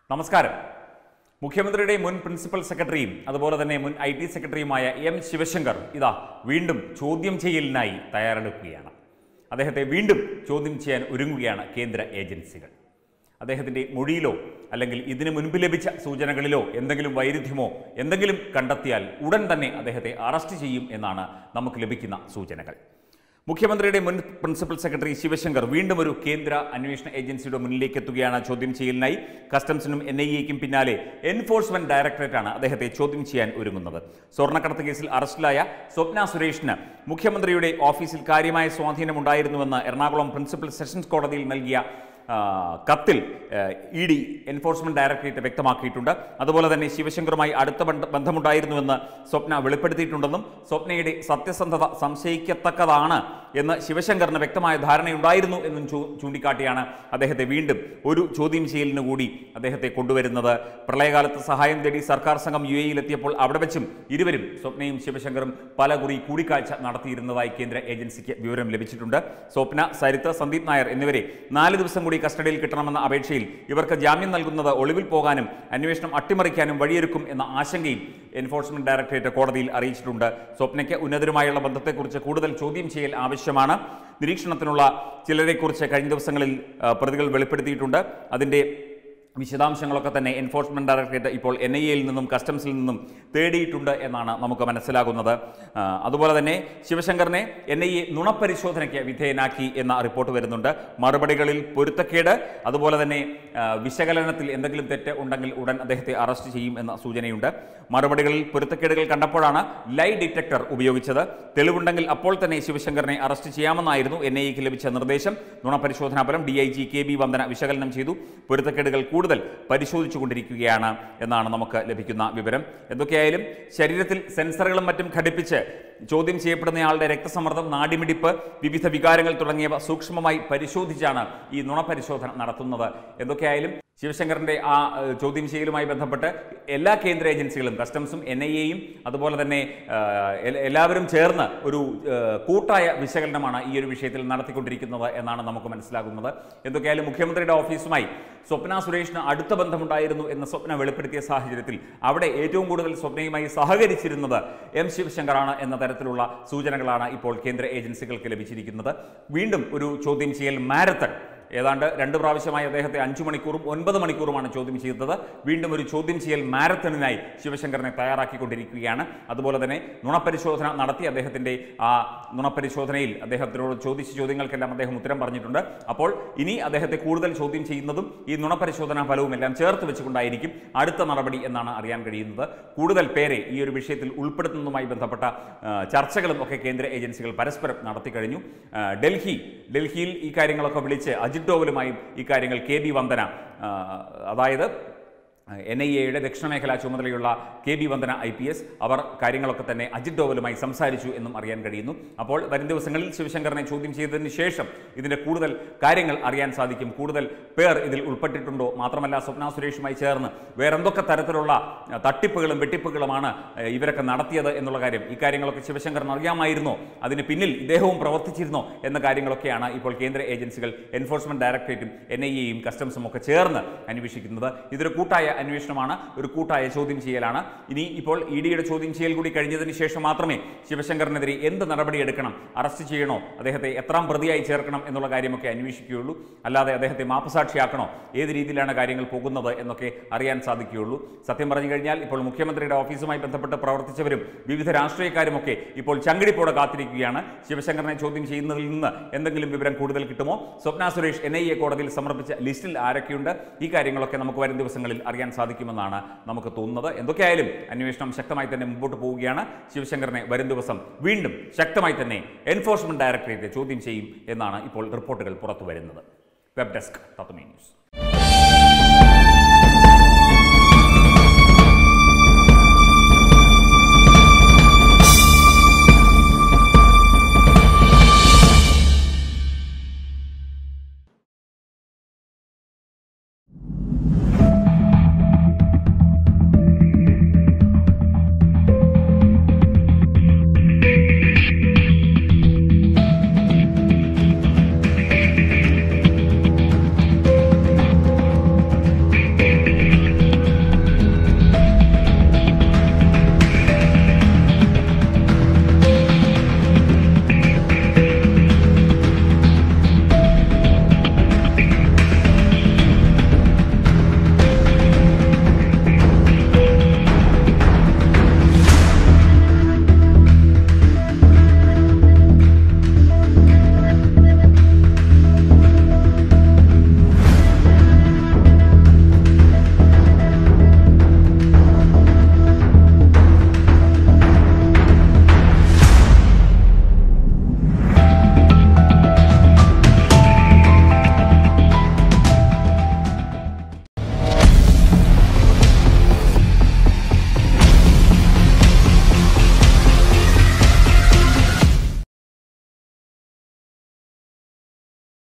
നമസ്കാരം മുഖ്യമന്ത്രിയുടെ മുൻ പ്രിൻസിപ്പൽ സെക്രട്ടറിയും അതുപോലെ തന്നെ മുൻ ഐ ടി സെക്രട്ടറിയുമായ എം ശിവശങ്കർ ഇതാ വീണ്ടും ചോദ്യം ചെയ്യലിനായി തയ്യാറെടുക്കുകയാണ് അദ്ദേഹത്തെ വീണ്ടും ചോദ്യം ചെയ്യാൻ ഒരുങ്ങുകയാണ് കേന്ദ്ര ഏജൻസികൾ അദ്ദേഹത്തിൻ്റെ മൊഴിയിലോ അല്ലെങ്കിൽ ഇതിനു മുൻപ് ലഭിച്ച സൂചനകളിലോ എന്തെങ്കിലും വൈരുദ്ധ്യമോ എന്തെങ്കിലും കണ്ടെത്തിയാൽ ഉടൻ തന്നെ അദ്ദേഹത്തെ അറസ്റ്റ് ചെയ്യും എന്നാണ് നമുക്ക് ലഭിക്കുന്ന സൂചനകൾ മുഖ്യമന്ത്രിയുടെ മുൻ പ്രിൻസിപ്പൽ സെക്രട്ടറി ശിവശങ്കർ വീണ്ടും ഒരു കേന്ദ്ര അന്വേഷണ ഏജൻസിയുടെ മുന്നിലേക്ക് എത്തുകയാണ് ചോദ്യം ചെയ്യലിനായി കസ്റ്റംസിനും എൻ ഐ എക്കും പിന്നാലെ എൻഫോഴ്സ്മെന്റ് ഡയറക്ടറേറ്റാണ് അദ്ദേഹത്തെ ചോദ്യം ചെയ്യാൻ ഒരുങ്ങുന്നത് സ്വർണ്ണക്കടത്ത് കേസിൽ അറസ്റ്റിലായ സ്വപ്ന സുരേഷിന് മുഖ്യമന്ത്രിയുടെ ഓഫീസിൽ കാര്യമായ സ്വാധീനമുണ്ടായിരുന്നുവെന്ന് എറണാകുളം പ്രിൻസിപ്പൽ സെഷൻസ് കോടതിയിൽ നൽകിയ ആ, കത്തിൽ ഇ ഡി എൻഫോഴ്സ്മെന്റ് ഡയറക്ടറേറ്റ് വ്യക്തമാക്കിയിട്ടുണ്ട് അതുപോലെ തന്നെ ശിവശങ്കറുമായി അടുത്ത ബന്ധ- ബന്ധമുണ്ടായിരുന്നുവെന്ന് സ്വപ്ന വെളിപ്പെടുത്തിയിട്ടുണ്ടെന്നും സ്വപ്നയുടെ സത്യസന്ധത സംശയിക്കത്തക്കതാണ് എന്ന് ശിവശങ്കറിന് വ്യക്തമായ ധാരണയുണ്ടായിരുന്നു എന്നും ചൂ- ചൂണ്ടിക്കാട്ടിയാണ് അദ്ദേഹത്തെ വീണ്ടും ഒരു ചോദ്യം ചെയ്യലിന് കൂടി അദ്ദേഹത്തെ കൊണ്ടുവരുന്നത് പ്രളയകാലത്ത് സഹായം തേടി സർക്കാർ സംഘം യു എയിലെത്തിയപ്പോൾ അവിടെ വെച്ചും ഇരുവരും സ്വപ്നയും ശിവശങ്കറും പല കുറി കൂടിക്കാഴ്ച നടത്തിയിരുന്നതായി കേന്ദ്ര ഏജൻസിക്ക് വിവരം ലഭിച്ചിട്ടുണ്ട് സ്വപ്ന സരിത സന്ദീപ് നായർ എന്നിവരെ നാല് ദിവസം കൂടി കസ്റ്റഡിയിൽ കിട്ടണമെന്ന അപേക്ഷയിൽ ഇവർക്ക് ജാമ്യം നൽകുന്നത് ഒളിവിൽ പോകാനും അന്വേഷണം അട്ടിമറിക്കാനും വഴിയൊരുക്കും എന്ന ആശങ്കയും എൻഫോഴ്സ്മെന്റ് ഡയറക്ടറേറ്റ് കോടതിയിൽ അറിയിച്ചിട്ടുണ്ട് സ്വപ്നയ്ക്ക് ഉന്നതരുമായുള്ള ബന്ധത്തെക്കുറിച്ച് കൂടുതൽ ചോദ്യം ചെയ്യൽ ആവശ്യമാണ് നിരീക്ഷണത്തിനുള്ള ചിലരെക്കുറിച്ച് കഴിഞ്ഞ ദിവസങ്ങളിൽ ആ, പ്രതികൾ വെളിപ്പെടുത്തിയിട്ടുണ്ട് അതിൻ്റെ വിശദാംശങ്ങളൊക്കെ തന്നെ എൻഫോഴ്സ്മെന്റ് ഡയറക്ടറേറ്റ് ഇപ്പോൾ എൻ ഐ എയിൽ നിന്നും കസ്റ്റംസിൽ നിന്നും തേടിയിട്ടുണ്ട് എന്നാണ് നമുക്ക് മനസ്സിലാകുന്നത് ആ, അതുപോലെ തന്നെ ശിവശങ്കറിനെ എൻ ഐ എ നുണപരിശോധനയ്ക്ക് വിധേയനാക്കി എന്ന റിപ്പോർട്ട് വരുന്നുണ്ട് മറുപടികളിൽ പൊരുത്തക്കേട് അതുപോലെ തന്നെ ആ, വിശകലനത്തിൽ എന്തെങ്കിലും തെറ്റ് ഉണ്ടെങ്കിൽ ഉടൻ അദ്ദേഹത്തെ അറസ്റ്റ് ചെയ്യും എന്ന സൂചനയുണ്ട് മറുപടികളിൽ പൊരുത്തക്കേടുകൾ കണ്ടപ്പോഴാണ് ലൈ ഡിറ്റക്ടർ ഉപയോഗിച്ചത് തെളിവുണ്ടെങ്കിൽ അപ്പോൾ തന്നെ ശിവശങ്കറിനെ അറസ്റ്റ് ചെയ്യാമെന്നായിരുന്നു എൻ ഐ എക്ക് ലഭിച്ച നിർദ്ദേശം നുണപരിശോധനാ ഫലം D I G K B Vandana വിശകലനം ചെയ്തു പൊരുത്തക്കേടുകൾ കൂടുതൽ പരിശോധിച്ചു കൊണ്ടിരിക്കുകയാണ് എന്നാണ് നമുക്ക് ലഭിക്കുന്ന വിവരം എന്തൊക്കെയായാലും ശരീരത്തിൽ സെൻസറുകളും മറ്റും ഘടിപ്പിച്ച് ചോദ്യം ചെയ്യപ്പെടുന്നയാളുടെ രക്തസമ്മർദ്ദം നാടിമിടിപ്പ് വിവിധ വികാരങ്ങൾ തുടങ്ങിയവ സൂക്ഷ്മമായി പരിശോധിച്ചാണ് ഈ നുണപരിശോധന നടത്തുന്നത് എന്തൊക്കെയായാലും ശിവശങ്കറിന്റെ ആ ഏഹ്, ചോദ്യം ചെയ്യലുമായി ബന്ധപ്പെട്ട് എല്ലാ കേന്ദ്ര ഏജൻസികളും കസ്റ്റംസും എൻ ഐ എയും അതുപോലെ തന്നെ ഏഹ്, എൽ- എല്ലാവരും ചേർന്ന് ഒരു ഏഹ്, കൂട്ടായ വിശകലനമാണ് ഈ ഒരു വിഷയത്തിൽ നടത്തിക്കൊണ്ടിരിക്കുന്നത് എന്നാണ് നമുക്ക് മനസ്സിലാകുന്നത് എന്തൊക്കെയായാലും മുഖ്യമന്ത്രിയുടെ ഓഫീസുമായി സ്വപ്ന സുരേഷിന് അടുത്ത ബന്ധമുണ്ടായിരുന്നു എന്ന് സ്വപ്ന വെളിപ്പെടുത്തിയ സാഹചര്യത്തിൽ അവിടെ ഏറ്റവും കൂടുതൽ സ്വപ്നയുമായി സഹകരിച്ചിരുന്നത് എം ശിവശങ്കറാണ് എന്ന തരത്തിലുള്ള സൂചനകളാണ് ഇപ്പോൾ കേന്ദ്ര ഏജൻസികൾക്ക് ലഭിച്ചിരിക്കുന്നത് വീണ്ടും ഒരു ചോദ്യം ചെയ്യൽ മാരത്തൺ ഏതാണ്ട് രണ്ട് പ്രാവശ്യമായി അദ്ദേഹത്തെ അഞ്ചു മണിക്കൂറും ഒൻപത് മണിക്കൂറുമാണ് ചോദ്യം ചെയ്തത് വീണ്ടും ഒരു ചോദ്യം ചെയ്യൽ മാരത്തണിനായി ശിവശങ്കറിനെ തയ്യാറാക്കിക്കൊണ്ടിരിക്കുകയാണ് അതുപോലെ തന്നെ നുണപരിശോധന നടത്തി അദ്ദേഹത്തിൻ്റെ ആ നുണപരിശോധനയിൽ അദ്ദേഹത്തിനോട് ചോദിച്ച ചോദ്യങ്ങൾക്കെല്ലാം അദ്ദേഹം ഉത്തരം പറഞ്ഞിട്ടുണ്ട് അപ്പോൾ ഇനി അദ്ദേഹത്തെ കൂടുതൽ ചോദ്യം ചെയ്യുന്നതും ഈ നുണപരിശോധനാ ഫലവും എല്ലാം ചേർത്ത് വെച്ചുകൊണ്ടായിരിക്കും അടുത്ത നടപടി എന്നാണ് അറിയാൻ കഴിയുന്നത് കൂടുതൽ പേരെ ഈ ഒരു വിഷയത്തിൽ ഉൾപ്പെടുത്തുന്നതുമായി ബന്ധപ്പെട്ട ആ, ചർച്ചകളും ഒക്കെ കേന്ദ്ര ഏജൻസികൾ പരസ്പരം നടത്തി കഴിഞ്ഞു ആ, ഡൽഹി ഡൽഹിയിൽ ഈ കാര്യങ്ങളൊക്കെ വിളിച്ച് അജിത് ഡോവലുമായും ഈ കാര്യങ്ങൾ കെ ബി വന്ദന ആ, അതായത് എൻ ഐ എയുടെ ദക്ഷിണ മേഖലാ ചുമതലയുള്ള K B Vandana I P S അവർ കാര്യങ്ങളൊക്കെ തന്നെ അജിത് ഡോവലുമായി സംസാരിച്ചു എന്നും അറിയാൻ കഴിയുന്നു അപ്പോൾ വരും ദിവസങ്ങളിൽ ശിവശങ്കറിനെ ചോദ്യം ചെയ്തതിന് ശേഷം ഇതിൻ്റെ കൂടുതൽ കാര്യങ്ങൾ അറിയാൻ സാധിക്കും കൂടുതൽ പേർ ഇതിൽ ഉൾപ്പെട്ടിട്ടുണ്ടോ മാത്രമല്ല സ്വപ്ന സുരേഷുമായി ചേർന്ന് വേറെന്തൊക്കെ തരത്തിലുള്ള ആ, തട്ടിപ്പുകളും വെട്ടിപ്പുകളുമാണ് ആ, ഇവരൊക്കെ നടത്തിയത് എന്നുള്ള കാര്യം ഈ കാര്യങ്ങളൊക്കെ ശിവശങ്കറിന് അറിയാമായിരുന്നോ അതിന് പിന്നിൽ ഇദ്ദേഹവും പ്രവർത്തിച്ചിരുന്നോ എന്ന കാര്യങ്ങളൊക്കെയാണ് ഇപ്പോൾ കേന്ദ്ര ഏജൻസികൾ എൻഫോഴ്സ്മെന്റ് ഡയറക്ടറേറ്റും എൻ ഐ എയും കസ്റ്റംസും ഒക്കെ ചേർന്ന് അന്വേഷിക്കുന്നത് ഇതൊരു കൂട്ടായ അന്വേഷണമാണ് ഒരു കൂട്ടായ ചോദ്യം ചെയ്യലാണ് ഇനി ഇപ്പോൾ ഇ ഡിയുടെ ചോദ്യം ചെയ്യൽ കൂടി കഴിഞ്ഞതിന് ശേഷം മാത്രമേ ശിവശങ്കറിനെതിരെ എന്ത് നടപടി എടുക്കണം അറസ്റ്റ് ചെയ്യണോ അദ്ദേഹത്തെ എത്രാം പ്രതിയായി ചേർക്കണം എന്നുള്ള കാര്യമൊക്കെ അന്വേഷിക്കുകയുള്ളൂ അല്ലാതെ അദ്ദേഹത്തെ മാപ്പസാക്ഷിയാക്കണോ ഏത് രീതിയിലാണ് കാര്യങ്ങൾ പോകുന്നത് എന്നൊക്കെ അറിയാൻ സാധിക്കുകയുള്ളൂ സത്യം പറഞ്ഞു കഴിഞ്ഞാൽ ഇപ്പോൾ മുഖ്യമന്ത്രിയുടെ ഓഫീസുമായി ബന്ധപ്പെട്ട് പ്രവർത്തിച്ചവരും വിവിധ രാഷ്ട്രീയക്കാരുമൊക്കെ ഇപ്പോൾ ചങ്കിടിപ്പോടെ കാത്തിരിക്കുകയാണ് ശിവശങ്കറിനെ ചോദ്യം ചെയ്യുന്നതിൽ നിന്ന് എന്തെങ്കിലും വിവരം കൂടുതൽ കിട്ടുമോ Swapna Suresh N I A കോടതിയിൽ സമർപ്പിച്ച ലിസ്റ്റിൽ ആരൊക്കെയുണ്ട് ഈ കാര്യങ്ങളൊക്കെ നമുക്ക് വരും ദിവസങ്ങളിൽ അറിയാൻ സാധിക്കുമെന്നാണ് നമുക്ക് തോന്നുന്നത് എന്തൊക്കെയായാലും അന്വേഷണം ശക്തമായി തന്നെ മുമ്പോട്ട് പോവുകയാണ് ശിവശങ്കറിനെ വരും ദിവസം വീണ്ടും ശക്തമായി തന്നെ എൻഫോഴ്സ്മെന്റ് ഡയറക്ടറേറ്റ് ചോദ്യം ചെയ്യും എന്നാണ് ഇപ്പോൾ റിപ്പോർട്ടുകൾ പുറത്തു വരുന്നത് വെബ് ഡെസ്ക് തത്വമേ ന്യൂസ്